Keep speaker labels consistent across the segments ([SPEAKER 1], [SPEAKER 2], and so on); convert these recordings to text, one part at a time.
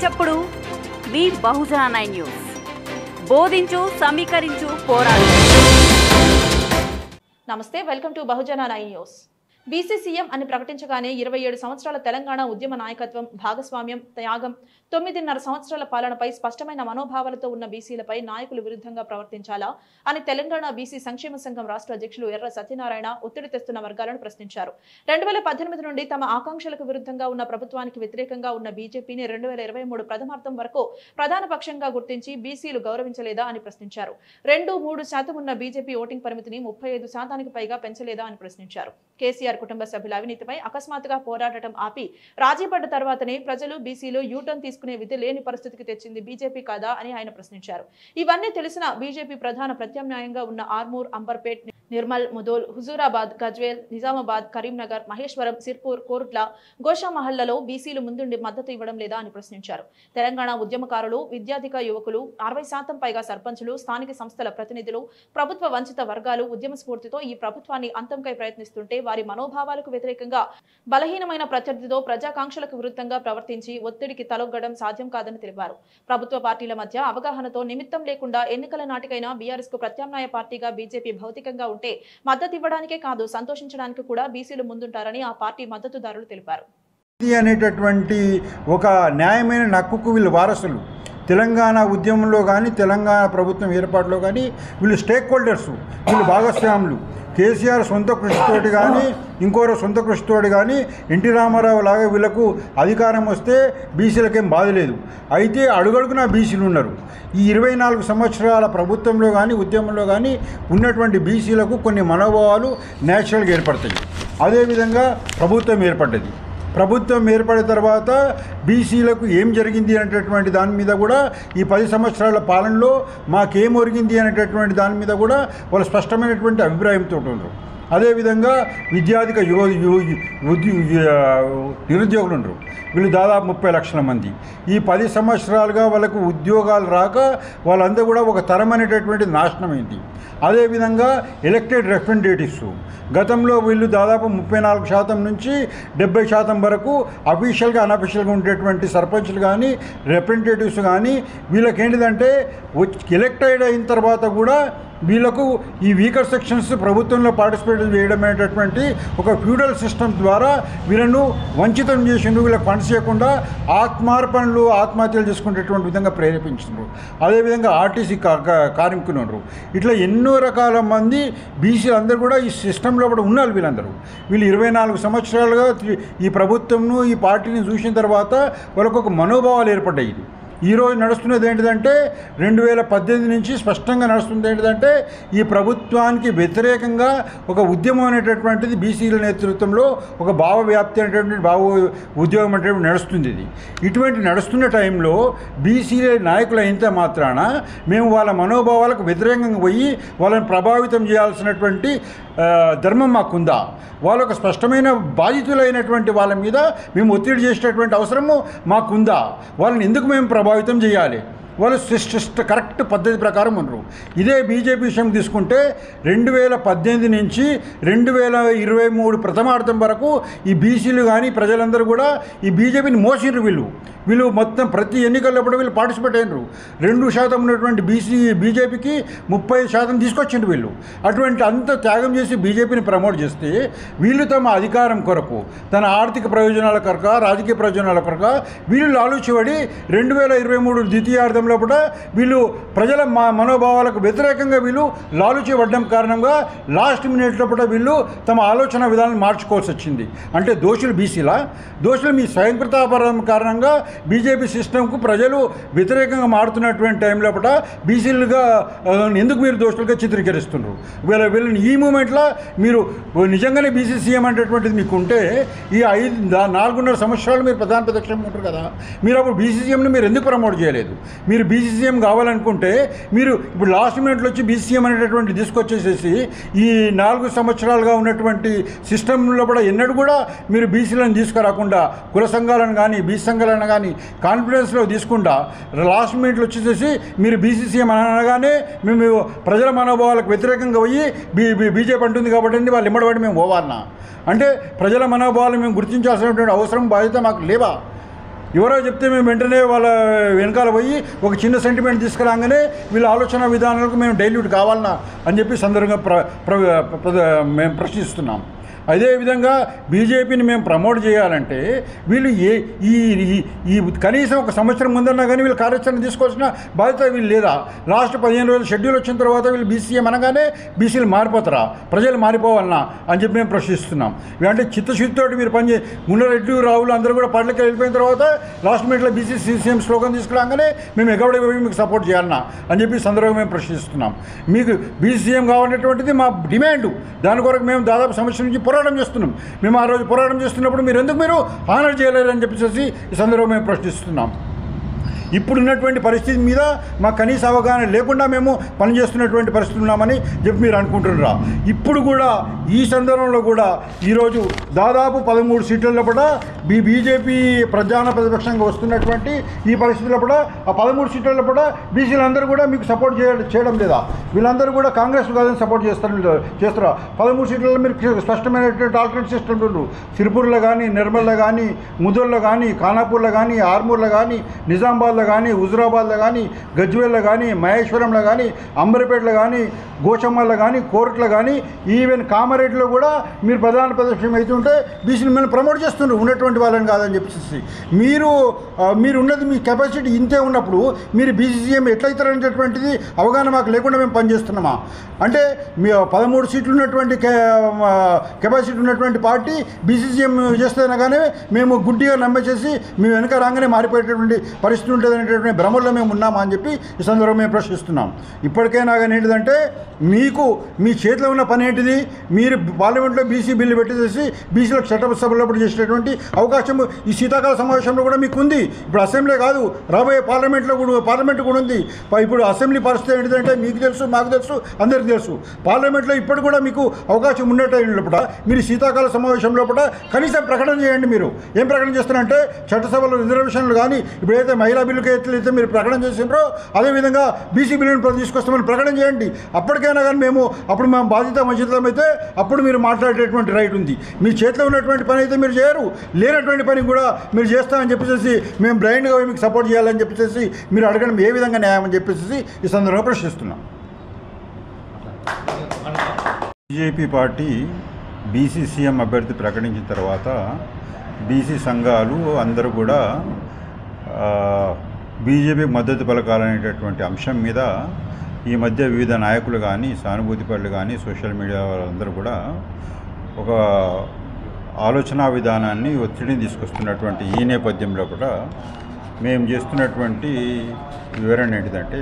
[SPEAKER 1] ఎల్లప్పుడూ మీ బహుజన nine news బోధించు సమీకరించు పోరాడు
[SPEAKER 2] నమస్తే welcome to Bahujana nine news BCCM అని ప్రకటించగానే ఇరవై ఏడు సంవత్సరాల తెలంగాణ ఉద్యమ నాయకత్వం భాగస్వామ్యం త్యాగం తొమ్మిదిన్నర సంవత్సరాల పాలనపై స్పష్టమైన మనోభావాలతో ఉన్న బీసీలపై నాయకులు విరుద్ధంగా ప్రవర్తించాలా అని తెలంగాణ బీసీ సంక్షేమ సంఘం రాష్ట్ర అధ్యక్షులు ఎర్ర సత్యనారాయణ ఒత్తిడి తెస్తున్న వర్గాలను ప్రశ్నించారు రెండు వేల పద్దెనిమిది నుండి తమ ఆకాంక్షలకు విరుద్ధంగా ఉన్న ప్రభుత్వానికి వ్యతిరేకంగా ఉన్న బీజేపీని రెండు వేల ఇరవై మూడు ప్రథమార్థం వరకు ప్రధాన పక్షంగా గుర్తించి బీసీలు గౌరవించలేదా అని ప్రశ్నించారు రెండు మూడు శాతం ఉన్న బీజేపీ ఓటింగ్ పరిమితిని ముప్పై ఐదు శాతానికి పైగా పెంచలేదా అని ప్రశ్నించారు కేసీఆర్ కుటుంబ సభ్యుల అవినీతిపై అకస్మాత్తుగా పోరాడటం ఆపి రాజీ పడ్డ తర్వాతనే ప్రజలు బీసీలు యూటర్న్ తీసుకునే విధి లేని పరిస్థితికి తెచ్చింది బీజేపీ కాదా అని ఆయన ప్రశ్నించారు ఇవన్నీ తెలిసిన బీజేపీ ప్రధాన ప్రత్యామ్నాయంగా ఉన్న ఆర్మూర్ అంబర్పేట్ నిర్మల్ ముదోల్ హుజూరాబాద్ గజ్వేల్ నిజామాబాద్ కరీంనగర్ మహేశ్వరం సిర్పూర్ కోరుట్ల గోషామహల్లలో బీసీలు ముందుండి మద్దతు ఇవ్వడం లేదా అని ప్రశ్నించారు తెలంగాణ ఉద్యమకారులు విద్యాధిక యువకులు అరవై శాతం పైగా సర్పంచులు స్థానిక సంస్థల ప్రతినిధులు ప్రభుత్వ వంచిత వర్గాలు ఉద్యమ స్ఫూర్తితో ఈ ప్రభుత్వాన్ని అంతంకై ప్రయత్నిస్తుంటే వారి మనోభావాలకు వ్యతిరేకంగా బలహీనమైన ప్రత్యర్థితో ప్రజాకాంక్షలకు విరుద్ధంగా ప్రవర్తించి ఒత్తిడికి తలొగ్గడం సాధ్యం కాదని తెలిపారు ప్రభుత్వ పార్టీల మధ్య అవగాహనతో నిమిత్తం లేకుండా ఎన్నికల నాటికైనా బీఆర్ఎస్ కు ప్రత్యామ్నాయ పార్టీగా బీజేపీ భౌతికంగా ఉంటే మద్దతు ఇవ్వడానికే కాదు సంతోషించడానికి కూడా బీసీలు ముందుంటారని ఆ పార్టీ మద్దతుదారులు తెలిపారు
[SPEAKER 3] ఇది అనేటటువంటి ఒక న్యాయమైన హక్కుకు వీళ్ళు వారసులు తెలంగాణ ఉద్యమంలో కానీ తెలంగాణ ప్రభుత్వం ఏర్పాటులో కానీ వీళ్ళు స్టేక్ హోల్డర్స్ వీళ్ళు భాగస్వాములు కేసీఆర్ సొంత కృషితోటి కానీ ఇంకోరు సొంత కృషితోటి కానీ ఎన్టీ రామారావు లాగా వీళ్ళకు అధికారం వస్తే బీసీలకేం బాధ లేదు అయితే అడుగడుగునా బీసీలు ఉన్నారు ఈ ఇరవై నాలుగు సంవత్సరాల ప్రభుత్వంలో కానీ ఉద్యమంలో కానీ ఉన్నటువంటి బీసీలకు కొన్ని మనోభావాలు న్యాచురల్గా ఏర్పడతాయి అదేవిధంగా ప్రభుత్వం ఏర్పడ్డది ప్రభుత్వం ఏర్పడిన తర్వాత బీసీలకు ఏం జరిగింది అనేటటువంటి దాని మీద కూడా ఈ పది సంవత్సరాల పాలనలో మాకేం ఒరిగింది అనేటటువంటి దాని మీద కూడా వాళ్ళు స్పష్టమైనటువంటి అభిప్రాయంతో ఉన్నారు అదేవిధంగా విద్యార్థిక యువ యువ ఉద్యో నిరుద్యోగులు ఉండరు వీళ్ళు దాదాపు ముప్పై లక్షల మంది ఈ పది సంవత్సరాలుగా వాళ్ళకు ఉద్యోగాలు రాక వాళ్ళందరూ కూడా ఒక తరం అనేటటువంటి నాశనమైంది అదేవిధంగా ఎలక్టెడ్ రిప్రజెంటేటివ్స్ గతంలో వీళ్ళు దాదాపు ముప్పై నాలుగు శాతం నుంచి డెబ్బై శాతం వరకు అఫీషియల్గా అన్అఫీషియల్గా ఉండేటువంటి సర్పంచ్లు కానీ రిప్రజెంటేటివ్స్ కానీ వీళ్ళకి ఏంటిదంటే ఎలక్ట్ అయిన తర్వాత కూడా వీళ్ళకు ఈ వీకర్ సెక్షన్స్ ప్రభుత్వంలో పార్టిసిపేట్ చేయడం అనేటటువంటి ఒక ఫ్యూడల్ సిస్టమ్ ద్వారా వీళ్ళను వంచితం చేసిండు వీళ్ళకి ఫండ్స్ చేయకుండా ఆత్మార్పణలు ఆత్మహత్యలు చేసుకునేటువంటి విధంగా ప్రేరేపించారు అదేవిధంగా ఆర్టీసీ కా- కా- కార్మికులు ఉన్నారు ఇట్లా ఎన్నో రకాల మంది బీసీలు అందరూ కూడా ఈ సిస్టంలో కూడా ఉన్నారు వీళ్ళందరూ వీళ్ళు ఇరవై నాలుగు సంవత్సరాలుగా తి- ఈ ప్రభుత్వంను ఈ పార్టీని చూసిన తర్వాత వాళ్ళకు ఒక మనోభావాలు ఏర్పడ్డాయి ఇది ఈరోజు నడుస్తున్నది ఏంటిదంటే రెండు వేల పద్దెనిమిది నుంచి స్పష్టంగా నడుస్తుంది ఏంటిదంటే ఈ ప్రభుత్వానికి వ్యతిరేకంగా ఒక ఉద్యమం అనేటటువంటిది బీసీల నేతృత్వంలో ఒక భావ వ్యాప్తి అనేటువంటి భావ ఉద్యోగం అనేటువంటి నడుస్తుంది ఇది ఇటువంటి నడుస్తున్న టైంలో బీసీల నాయకులు అయినంత మాత్రాన మేము వాళ్ళ మనోభావాలకు వ్యతిరేకంగా పోయి వాళ్ళని ప్రభావితం చేయాల్సినటువంటి ఆ, ధర్మం మాకుందా వాళ్ళ ఒక స్పష్టమైన బాధితులైనటువంటి వాళ్ళ మీద మేము ఒత్తిడి చేసేటటువంటి అవసరము మాకుందా వాళ్ళని ఎందుకు మేము ప్రభావితం చేయాలి వాళ్ళు సిస్ట కరెక్ట్ పద్ధతి ప్రకారం ఉండరు ఇదే బీజేపీ విషయం తీసుకుంటే రెండు వేల పద్దెనిమిది నుంచి రెండు వేల ఇరవై మూడు ప్రథమార్థం వరకు ఈ బీసీలు కానీ ప్రజలందరూ కూడా ఈ బీజేపీని మోసిండ్రు వీళ్ళు వీళ్ళు మొత్తం ప్రతి ఎన్నికల్లో కూడా వీళ్ళు పార్టిసిపేట్ అయినరు రెండు శాతం ఉన్నటువంటి బీసీ బీజేపీకి ముప్పై శాతం తీసుకొచ్చిండ్రు వీళ్ళు అటువంటి అంత త్యాగం చేసి బీజేపీని ప్రమోట్ చేస్తే వీళ్ళు తమ అధికారం కొరకు తన ఆర్థిక ప్రయోజనాల కొరక రాజకీయ ప్రయోజనాల కొరక వీళ్ళు ఆలోచించబడి రెండు వేల ఇరవై మూడు ద్వితీయార్థంలో కూడా వీళ్ళు ప్రజల మా మనోభావాలకు వ్యతిరేకంగా వీళ్ళు లాలుచేయబడ్డం కారణంగా లాస్ట్ మినిట్లో కూడా వీళ్ళు తమ ఆలోచన విధానాన్ని మార్చుకోవాల్సి వచ్చింది అంటే దోషులు బీసీలా దోషులు మీ స్వయంకృతాపరం కారణంగా బీజేపీ సిస్టమ్కు ప్రజలు వ్యతిరేకంగా మారుతున్నటువంటి టైంలో కూడా బీసీలుగా ఆ, ఎందుకు మీరు దోషులుగా చిత్రీకరిస్తున్నారు వీళ్ళ వీళ్ళని ఈ మూమెంట్లో మీరు నిజంగానే బీసీ సీఎం అనేటటువంటిది మీకు ఉంటే ఈ ఐదు దా- నాలుగున్నర సంవత్సరాలు మీరు ప్రధాన ప్రతిపక్షంగా ఉంటారు కదా మీరు అప్పుడు బీసీసీఎంని మీరు ఎందుకు ప్రమోట్ చేయలేదు మీరు బీసీసీఎం కావాలనుకుంటే మీరు ఇప్పుడు లాస్ట్ మినిట్లో వచ్చి బీసీఎం అనేటటువంటి తీసుకొచ్చేసేసి ఈ నాలుగు సంవత్సరాలుగా ఉన్నటువంటి సిస్టంలో కూడా ఎన్నడూ కూడా మీరు బీసీలను తీసుకురాకుండా కుల సంఘాలను కానీ బీసీ సంఘాలను కానీ కాన్ఫిడెన్స్లో తీసుకుండా లాస్ట్ మినిట్లో వచ్చేసేసి మీరు బీసీసీఎం అనగానే మేము ప్రజల మనోభావాలకు వ్యతిరేకంగా పోయి బీ బీ- బీజేపీ అంటుంది కాబట్టి వాళ్ళు ఇమ్మడబడి మేము పోవాలన్నా అంటే ప్రజల మనోభావాలు మేము గుర్తించాల్సినటువంటి అవసరం బాధ్యత మాకు లేవా ఎవరో చెప్తే మేము వెంటనే వాళ్ళ వెనకాల పోయి ఒక చిన్న సెంటిమెంట్ తీసుకురాగానే వీళ్ళ ఆలోచన విధానాలకు మేము డైల్యూట్ కావాలన్నా అని చెప్పి సందర్భంగా ప్ర ప్ర- ప్ర- మేము ప్రశ్నిస్తున్నాం అదేవిధంగా బీజేపీని మేము ప్రమోట్ చేయాలంటే వీళ్ళు ఏ ఈ ఈ- ఈ కనీసం ఒక సంవత్సరం ముందన్నా కానీ వీళ్ళు కార్యాచరణ తీసుకోవాల్సిన బాధ్యత వీళ్ళు లేదా లాస్ట్ పదిహేను రోజులు షెడ్యూల్ వచ్చిన తర్వాత వీళ్ళు బీసీఎం అనగానే బీసీలు మారిపోతారా ప్రజలు మారిపోవాలన్నా అని చెప్పి మేము ప్రశ్నిస్తున్నాం అంటే చిత్తశుద్ధితో మీరు పని చే- మున్నరెడ్డి రావులు అందరూ కూడా పార్టీలకు వెళ్ళిపోయిన తర్వాత లాస్ట్ మినిట్లో బీసీ సీసీఎం స్లోగన్ తీసుకురాగానే మేము ఎగబడి పోయి మీకు సపోర్ట్ చేయాలన్నా అని చెప్పి ఈ సందర్భంగా మేము ప్రశ్నిస్తున్నాం మీకు బీసీఎం కావాలనేటువంటిది మా డిమాండ్ దాని కొరకు మేము దాదాపు సంవత్సరం నుంచి పోరాటం చేస్తున్నాం మేము ఆ రోజు పోరాటం చేస్తున్నప్పుడు మీరు ఎందుకు మీరు హానర్ చేయలేరు అని చెప్పేసి ఈ సందర్భంగా మేము ప్రశ్నిస్తున్నాం ఇప్పుడు ఉన్నటువంటి పరిస్థితి మీద మాకు కనీస అవగాహన లేకుండా మేము పనిచేస్తున్నటువంటి పరిస్థితి ఉన్నామని చెప్పి మీరు అనుకుంటున్నారా ఇప్పుడు కూడా ఈ సందర్భంలో కూడా ఈరోజు దాదాపు పదమూడు సీట్లలో కూడా బీ బీజేపీ ప్రధాన ప్రతిపక్షంగా వస్తున్నటువంటి ఈ పరిస్థితుల్లో కూడా ఆ పదమూడు సీట్లలో కూడా బీసీలందరూ కూడా మీకు సపోర్ట్ చేయ చేయడం లేదా వీళ్ళందరూ కూడా కాంగ్రెస్ కాదని సపోర్ట్ చేస్తారు చేస్తారా పదమూడు సీట్లలో మీరు స్పష్టమైనటువంటి ఆల్టర్నేట్ సిస్టమ్ ఉండు సిరిపూర్లో కానీ నిర్మల్లో కానీ ముదల్లో కానీ ఖానాపూర్లో కానీ ఆర్మూర్లో కానీ నిజామాబాద్లో కానీ హుజురాబాద్లో కానీ గజ్వేల్లో కానీ మహేశ్వరంలో కానీ అంబరిపేటలో కానీ గోచమ్మల్లో కానీ కోర్టులో కానీ ఈవెన్ కామారెడ్డిలో కూడా మీరు ప్రధాన ప్రదర్శనం అవుతుంటే బీసీని మిమ్మల్ని ప్రమోట్ చేస్తున్నారు ఉన్నటువంటి వాళ్ళని కాదని చెప్పేసి మీరు ఆ, మీరు ఉన్నది మీ కెపాసిటీ ఇంతే ఉన్నప్పుడు మీరు బీసీసీఎం ఎట్లయితారనేటటువంటిది అవగాహన మాకు లేకుండా మేము పనిచేస్తున్నామా అంటే మీ పదమూడు సీట్లు ఉన్నటువంటి కె- ఆ, కెపాసిటీ ఉన్నటువంటి పార్టీ బీసీసీఎం చేస్తేనే కానీ మేము గుడ్డిగా నమ్మేసేసి మేము వెనక రాగానే మారిపోయేటటువంటి పరిస్థితి ఉంటుంది అనేటటువంటి భ్రమల్లో మేము ఉన్నామా అని చెప్పి ఈ సందర్భంగా మేము ప్రశ్నిస్తున్నాం ఇప్పటికైనా కానీ ఏంటిదంటే మీకు మీ చేతిలో ఉన్న పని ఏంటిది మీరు పార్లమెంట్లో బీసీ బిల్లు పెట్టేసి బీసీలకు చట్టసభ సభలప్పుడు చేసినటువంటి అవకాశం ఈ శీతాకాల సమావేశంలో కూడా మీకు ఉంది ఇప్పుడు అసెంబ్లీ కాదు రాబోయే పార్లమెంట్లో కూడా పార్లమెంట్ కూడా ఉంది ప- ఇప్పుడు అసెంబ్లీ పరిస్థితి ఏంటిదంటే మీకు తెలుసు మాకు తెలుసు అందరికీ తెలుసు పార్లమెంట్లో ఇప్పుడు కూడా మీకు అవకాశం ఉన్నట్టు మీరు శీతాకాల సమావేశం లోపల కనీసం ప్రకటన చేయండి మీరు ఏం ప్రకటన చేస్తారంటే చట్టసభలో రిజర్వేషన్లు కానీ ఇప్పుడు ఏదైతే మహిళా బిల్లుకి ఎట్లయితే మీరు ప్రకటన చేసినారో అదేవిధంగా బీసీ బిల్లును తీసుకొస్తామని ప్రకటన చేయండి అప్పటికైనా కానీ మేము అప్పుడు మేము బాధ్యత మధ్యతం అయితే అప్పుడు మీరు మాట్లాడేటటువంటి రైట్ ఉంది మీ చేతిలో ఉన్నటువంటి పని అయితే మీరు చేయరు లేనటువంటి పని కూడా మీరు చేస్తామని చెప్పేసి మేము బ్లైండ్గా మీకు సపోర్ట్ చేయాలని చెప్పేసి మీరు అడగడం ఏ విధంగా న్యాయం అని చెప్పేసి ఈ సందర్భంగా ప్రశ్నిస్తున్నాం బీజేపీ పార్టీ బీసీ సీఎం అభ్యర్థి ప్రకటించిన తర్వాత బీసీ సంఘాలు అందరూ కూడా ఆ, బీజేపీ మద్దతు పలకాలనేటటువంటి అంశం మీద ఈ మధ్య వివిధ నాయకులు కానీ సానుభూతి పనులు కానీ సోషల్ మీడియా వాళ్ళందరూ కూడా ఒక ఆలోచన విధానాన్ని ఒత్తిడిని తీసుకొస్తున్నటువంటి ఈ నేపథ్యంలో కూడా మేము చేస్తున్నటువంటి వివరణ ఏంటిదంటే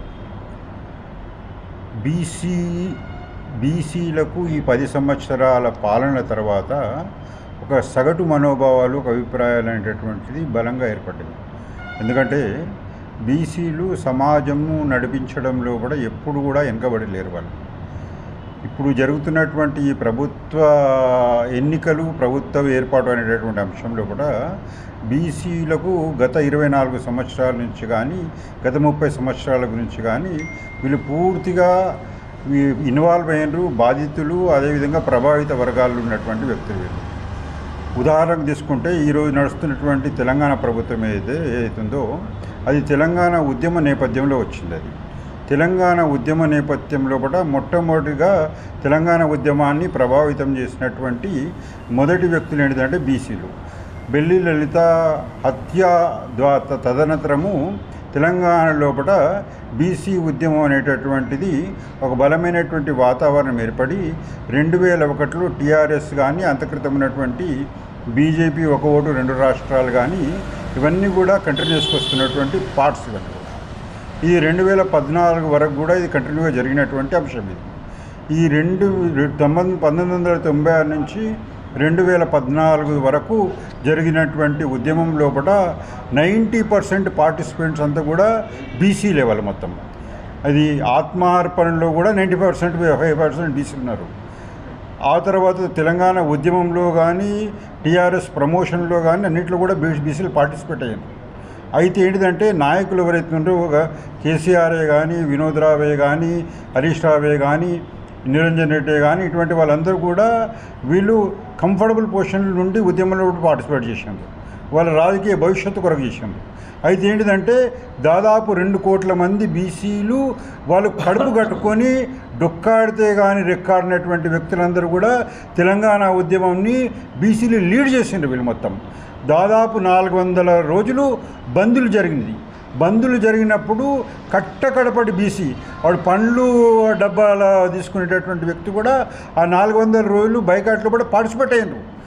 [SPEAKER 3] బీసీ బీసీలకు ఈ పది సంవత్సరాల పాలన తర్వాత ఒక సగటు మనోభావాలు ఒక అభిప్రాయాలు అనేటటువంటిది బలంగా ఏర్పడింది ఎందుకంటే బీసీలు సమాజము నడిపించడంలో కూడా ఎప్పుడు కూడా వెనకబడి లేరు వాళ్ళు ఇప్పుడు జరుగుతున్నటువంటి ఈ ప్రభుత్వ ఎన్నికలు ప్రభుత్వ ఏర్పాటు అనేటటువంటి అంశంలో కూడా బీసీలకు గత ఇరవై నాలుగు సంవత్సరాల నుంచి కానీ గత ముప్పై సంవత్సరాల గురించి కానీ వీళ్ళు పూర్తిగా ఈ- ఇన్వాల్వ్ అయినరు బాధితులు అదేవిధంగా ప్రభావిత వర్గాల్లో ఉన్నటువంటి వ్యక్తులు వీళ్ళు ఉదాహరణకు తీసుకుంటే ఈరోజు నడుస్తున్నటువంటి తెలంగాణ ప్రభుత్వం ఏదైతే ఏదైతుందో అది తెలంగాణ ఉద్యమ నేపథ్యంలో వచ్చింది అది తెలంగాణ ఉద్యమ నేపథ్యంలో కూడా మొట్టమొదటిగా తెలంగాణ ఉద్యమాన్ని ప్రభావితం చేసినటువంటి మొదటి వ్యక్తులు ఏంటంటే బీసీలు బెల్లి లలిత హత్య ద్వా తదనంతరము తెలంగాణ లోపల బీసీ ఉద్యమం అనేటటువంటిది ఒక బలమైనటువంటి వాతావరణం ఏర్పడి రెండు వేల ఒకటిలో టీఆర్ఎస్ కానీ అంతక్రితం ఉన్నటువంటి బీజేపీ ఒక ఓటు రెండు రాష్ట్రాలు కానీ ఇవన్నీ కూడా కంటిన్యూస్కి వస్తున్నటువంటి పార్ట్స్ ఇవన్నీ కూడా ఈ రెండు వేల పద్నాలుగు వరకు కూడా ఇది కంటిన్యూగా జరిగినటువంటి అంశం ఇది ఈ రెండు తొమ్మిది పంతొమ్మిది వందల తొంభై ఆరు నుంచి రెండు వేల పద్నాలుగు వరకు జరిగినటువంటి ఉద్యమం లోపల నైంటీ పర్సెంట్ పార్టిసిపెంట్స్ అంతా కూడా బీసీ లెవెల్ మొత్తం అది ఆత్మార్పణలో కూడా ninety percent five percent BC ఉన్నారు ఆ తర్వాత తెలంగాణ ఉద్యమంలో కానీ టీఆర్ఎస్ ప్రమోషన్లో కానీ అన్నింటిలో కూడా బీ బీసీలు పార్టిసిపేట్ అయ్యారు అయితే ఏంటిదంటే నాయకులు ఎవరైతే ఉన్నారో ఒక కేసీఆర్ఏ కానీ వినోద్ రావే కానీ హరీష్ రావే కానీ నిరంజన్ రెడ్డి కానీ ఇటువంటి వాళ్ళందరూ కూడా వీళ్ళు కంఫర్టబుల్ పొజిషన్ నుండి ఉద్యమంలో పార్టిసిపేట్ చేశారు వాళ్ళ రాజకీయ భవిష్యత్తు కొరకు చేసిండ్రు అయితే ఏంటిదంటే దాదాపు రెండు కోట్ల మంది బీసీలు వాళ్ళు కడుపు కట్టుకొని డొక్కాడితే కానీ రెక్కాడినటువంటి వ్యక్తులందరూ కూడా తెలంగాణ ఉద్యమంని బీసీలు లీడ్ చేసిండ్రు వీళ్ళు మొత్తం దాదాపు నాలుగు వందల రోజులు బందులు జరిగింది బందులు జరిగినప్పుడు కట్టకడపటి బీసీ వాడు పండ్లు డబ్బాల తీసుకునేటటువంటి వ్యక్తి కూడా ఆ నాలుగు వందల రోజులు బైకాట్లో కూడా పార్టిసిపేట్ అయ్యారు